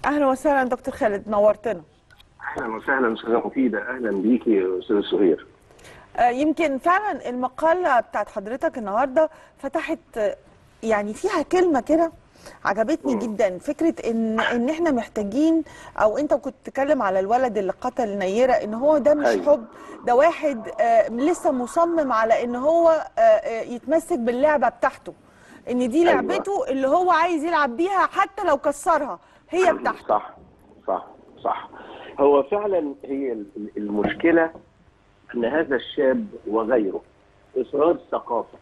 اهلا وسهلا دكتور خالد نورتنا اهلا وسهلا استاذه مفيده اهلا بيكي يا استاذ سهير آه، يمكن فعلا المقالة بتاعت حضرتك النهاردة فتحت آه، يعني فيها كلمة كده عجبتني جدا فكرة ان ان احنا محتاجين او انت كنت بتتكلم على الولد اللي قتل نيرة ان هو ده مش أيوة. حب ده واحد آه، لسه مصمم على ان هو آه، آه، يتمسك باللعبة بتاعته ان دي أيوة. لعبته اللي هو عايز يلعب بيها حتى لو كسرها هي بتاعته صح صح صح هو فعلا هي ال- المشكله ان هذا الشاب وغيره اصرار ثقافه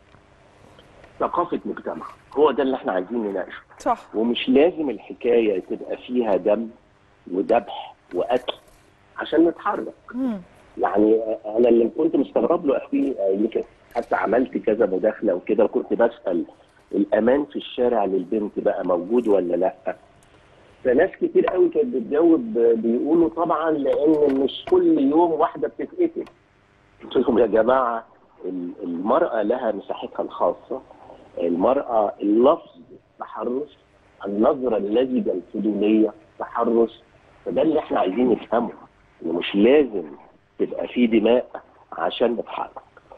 ثقافه مجتمع هو ده اللي احنا عايزين نناقشه صح ومش لازم الحكايه تبقى فيها دم وذبح وقتل عشان نتحرك مم. يعني انا اللي كنت مستغرب له قوي آه، يمكن حتى عملت كذا مداخله وكده وكنت بسال الامان في الشارع للبنت بقى موجود ولا لا فناس كتير قوي كانت بتجاوب آه، بيقولوا طبعا لان مش كل يوم واحده بتتقتل قلت لهم يا جماعه ال- المراه لها مساحتها الخاصه المراه اللفظ تحرش النظره اللزجه الفضوليه تحرش فده اللي احنا عايزين نفهمه انه مش لازم تبقى في دماء عشان نتحرك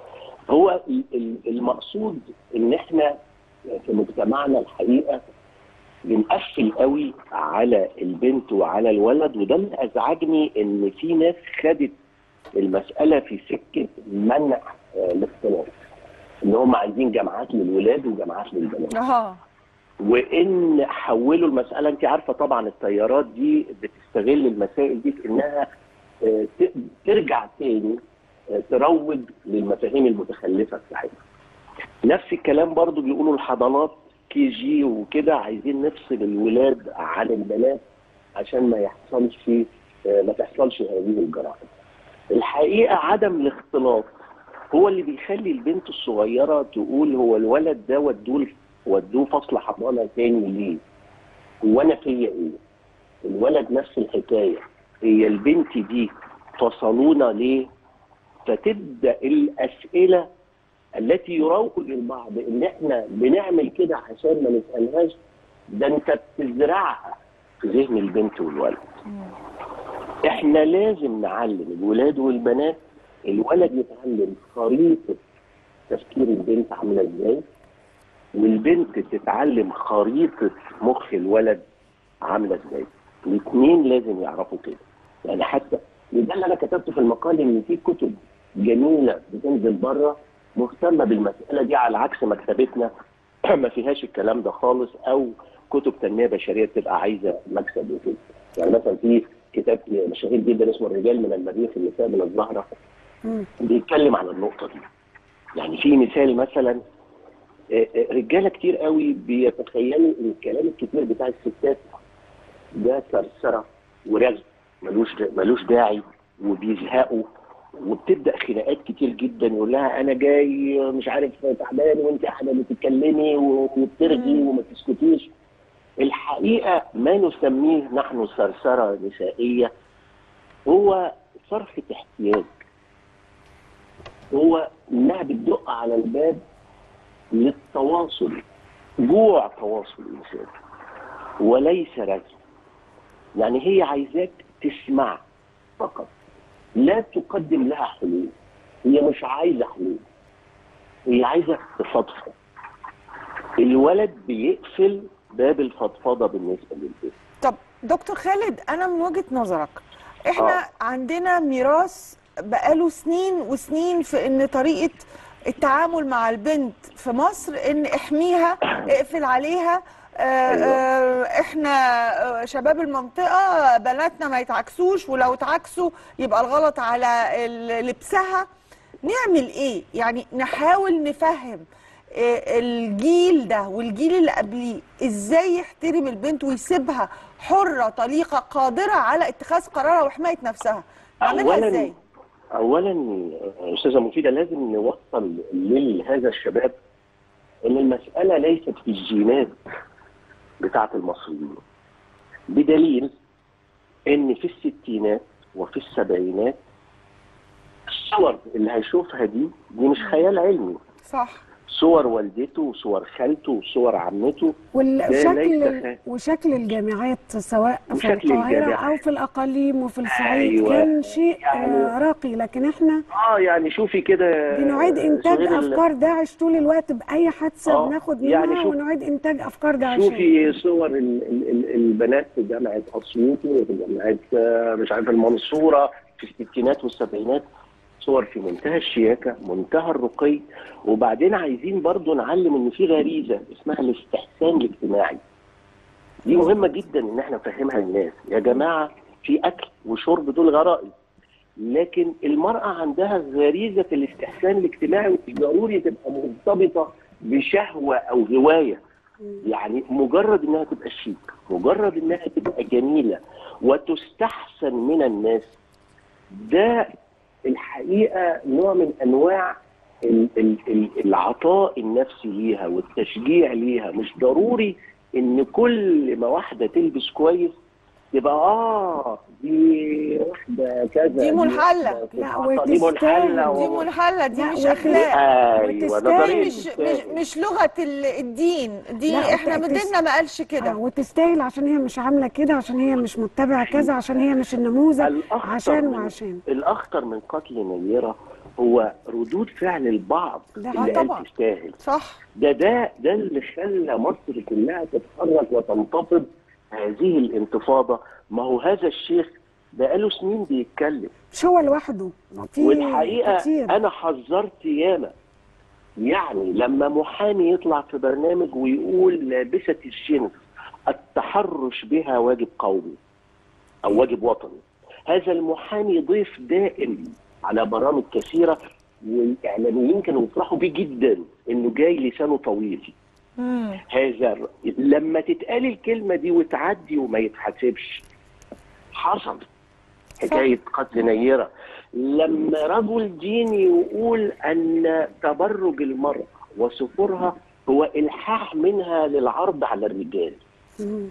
هو ال- ال- المقصود ان احنا في مجتمعنا الحقيقه بنقفل قوي على البنت وعلى الولد وده اللي ازعجني ان في ناس خدت المساله في سكه منع آه، الاختلاط ان هم عايزين جامعات للولاد وجامعات للبنات اه وان حولوا المساله انت عارفه طبعا التيارات دي بتستغل المسائل دي في انها آه، ت- ترجع تاني آه، تروج للمفاهيم المتخلفه بتاعتها. نفس الكلام برضو بيقولوا الحضانات كي جي وكده عايزين نفصل الولاد عن البنات عشان ما يحصلش آه، ما تحصلش هذه الجرائم. الحقيقه عدم الاختلاط هو اللي بيخلي البنت الصغيره تقول هو الولد ده ودوه ودوه فصل حضانه تاني ليه؟ هو انا فيا ايه؟ الولد نفس الحكايه هي البنت دي فصلونا ليه؟ فتبدا الاسئله التي يروج البعض ان احنا بنعمل كده عشان ما نسالهاش ده انت بتزرعها في ذهن البنت والولد. احنا لازم نعلم الولاد والبنات الولد يتعلم خريطه تفكير البنت عامله ازاي والبنت تتعلم خريطه مخ الولد عامله ازاي الاثنين لازم يعرفوا كده يعني حتى وده اللي انا كتبته في المقال ان في كتب جميله بتنزل بره مهتمه بالمساله دي على عكس مكتبتنا ما فيهاش الكلام ده خالص او كتب تنميه بشريه بتبقى عايزه مكسب وكده يعني مثلا في كتاب مشهور جدا اسمه الرجال من المريخ النساء من الزهره مم. بيتكلم عن النقطه دي يعني في مثال مثلا آه، آه، رجاله كتير قوي بيتخيلوا ان الكلام الكتير بتاع الستات ده سرسره ورغي ملوش ملوش داعي وبيزهقوا وبتبدا خناقات كتير جدا يقول لها انا جاي مش عارف تعبان وانت قاعده بتتكلمي وبترغي وما تسكتيش الحقيقه ما نسميه نحن سرسره نسائيه هو صرخه احتياج هو انها بتدق على الباب للتواصل جوع تواصل انساني وليس رجل يعني هي عايزاك تسمع فقط لا تقدم لها حلول هي مش عايزه حلول هي عايزه تفضفض الولد بيقفل باب الفضفضه بالنسبه للبنت طب دكتور خالد انا من وجهة نظرك احنا آه. عندنا ميراث بقاله سنين وسنين في ان طريقة التعامل مع البنت في مصر ان احميها اقفل عليها آه، أيوة. آه، احنا آه، شباب المنطقة بناتنا ما يتعكسوش ولو اتعكسوا يبقى الغلط على ال- لبسها نعمل ايه يعني نحاول نفهم آه، الجيل ده والجيل اللي قبليه ازاي يحترم البنت ويسيبها حرة طليقة قادرة على اتخاذ قرارها وحماية نفسها نعملها ازاي اولا استاذه مفيده لازم نوصل لهذا الشباب ان المساله ليست في الجينات بتاعه المصريين بدليل ان في الستينات وفي السبعينات الصور اللي هيشوفها دي دي مش خيال علمي صح صور والدته وصور خالته وصور عمته والشكل ليس خ- وشكل الجامعات سواء في وشكل القاهرة الجامعات. أو في الأقاليم وفي الصعيد أيوة. كان شيء يعني- آه، راقي لكن احنا اه يعني شوفي كده بنعيد إنتاج سهير ال- أفكار داعش طول الوقت بأي حادثة آه، بناخد منها يعني شوف- ونعيد إنتاج أفكار داعش شوفي صور ال ال ال البنات في جامعه اسيوط وفي جامعه آه، مش عارف المنصوره في الستينات والسبعينات صور في منتهى الشياكه منتهى الرقي وبعدين عايزين برضو نعلم ان في غريزه اسمها الاستحسان الاجتماعي دي مهمه جدا ان احنا نفهمها للناس يا جماعه في اكل وشرب دول غرائز لكن المرأة عندها غريزة الاستحسان الاجتماعي مش ضروري تبقى مرتبطة بشهوة أو هواية يعني مجرد انها تبقى شيك مجرد انها تبقى جميله وتستحسن من الناس ده الحقيقه نوع من انواع ال- ال- ال- العطاء النفسي ليها والتشجيع ليها مش ضروري ان كل ما واحده تلبس كويس يبقى اه دي واحده كذا دي منحلة. واحدة لا، تتحط- دي منحله وتستاهل. دي و- منحله دي لا، مش وت- اخلاق ايوه وتستاهل. نظريه مش مش تستاهل. مش لغه ال- الدين دي لا، احنا وت- ديننا ما قالش آه، كده وتستاهل عشان هي مش عاملة كده عشان هي مش متبعة كذا عشان هي مش النموذج الأخطر عشان من- وعشان الاخطر من قتل نيره هو ردود فعل البعض ده اللي قال طبعا. تستاهل صح ده ده ده اللي خلى مصر كلها تتحرك وتنتفض هذه الانتفاضه ما هو هذا الشيخ بقاله سنين بيتكلم مش هو لوحده في والحقيقه كتير انا حذرت ياما يعني لما محامي يطلع في برنامج ويقول لابسه الجنس التحرش بها واجب قومي او واجب وطني هذا المحامي ضيف دائم على برامج كثيره والاعلاميين كانوا يفرحوا بيه جدا انه جاي لسانه طويل مم. هذا الر- لما تتقال الكلمه دي وتعدي وما يتحاسبش حصل حكايه قتل نيره لما رجل ديني يقول ان تبرج المراه وسفورها هو الحاح منها للعرض على الرجال مم.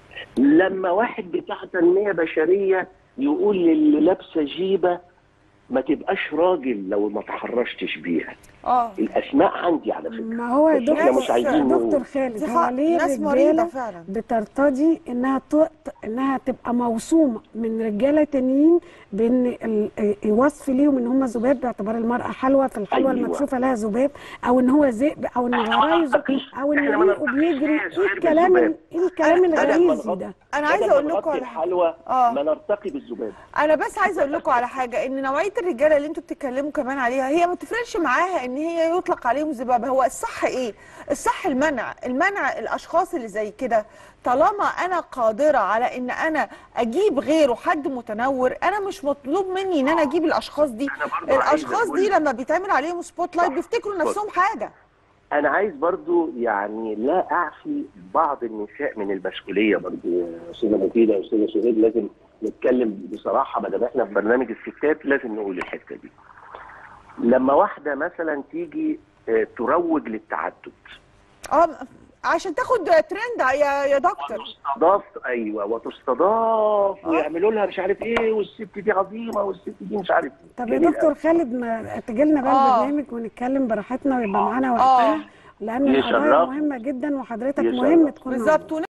لما واحد بتاع تنميه بشريه يقول للي لابسه جيبه ما تبقاش راجل لو ما تحرشتش بيها اه الاسماء عندي على فكره ما هو بس احنا دكتور مش عايزين نقول. دكتور خالد دي هو حق ليه ناس مريضه الرجاله فعلا بترتضي انها ت... انها تبقى موصومه من رجاله تانيين بان ال... الوصف ليهم ان هم ذباب باعتبار المراه حلوه في الحلوه أيوة. المكشوفه لها ذباب او ان هو ذئب او ان غرايزه او ان إحنا ما ريقه نرتقيش بيجري فيها ايه غير الكلام بالذباب. ايه الكلام أنا- أنا الغريزي ده انا عايزه بدل اقول ما لكم نغطي على الحلوى آه. ما نرتقي بالذباب انا بس عايزه اقول لكم على حاجه ان نوعيه الرجاله اللي انتوا بتتكلموا كمان عليها هي ما تفرقش معاها ان هي يطلق عليهم ذباب هو الصح ايه الصح المنع المنع الاشخاص اللي زي كده طالما انا قادره على ان انا اجيب غيره حد متنور انا مش مطلوب مني ان انا اجيب الاشخاص دي أنا برضو عايز الاشخاص أقول- دي لما بيتعمل عليهم سبوت لايت صح. بيفتكروا صح. نفسهم حاجه انا عايز برضو يعني لا اعفي بعض النساء من المسؤوليه برضو يا استاذه مفيده يا استاذه شهيد لازم نتكلم بصراحه ما دام احنا في برنامج الستات لازم نقول الحته دي لما واحده مثلا تيجي آه، تروج للتعدد اه عشان تاخد ترند يا يا دكتور وتستضاف ايوه وتستضاف ويعملوا لها مش عارف ايه والست دي عظيمه والست دي مش عارف ايه طب يا جميل دكتور خالد ما تجي لنا بقى آه. البرنامج ونتكلم براحتنا ويبقى معانا آه. وقتنا لان القضايا يشرفني. مهمه جدا وحضرتك يشرفني. مهم تكون معانا. بالظبط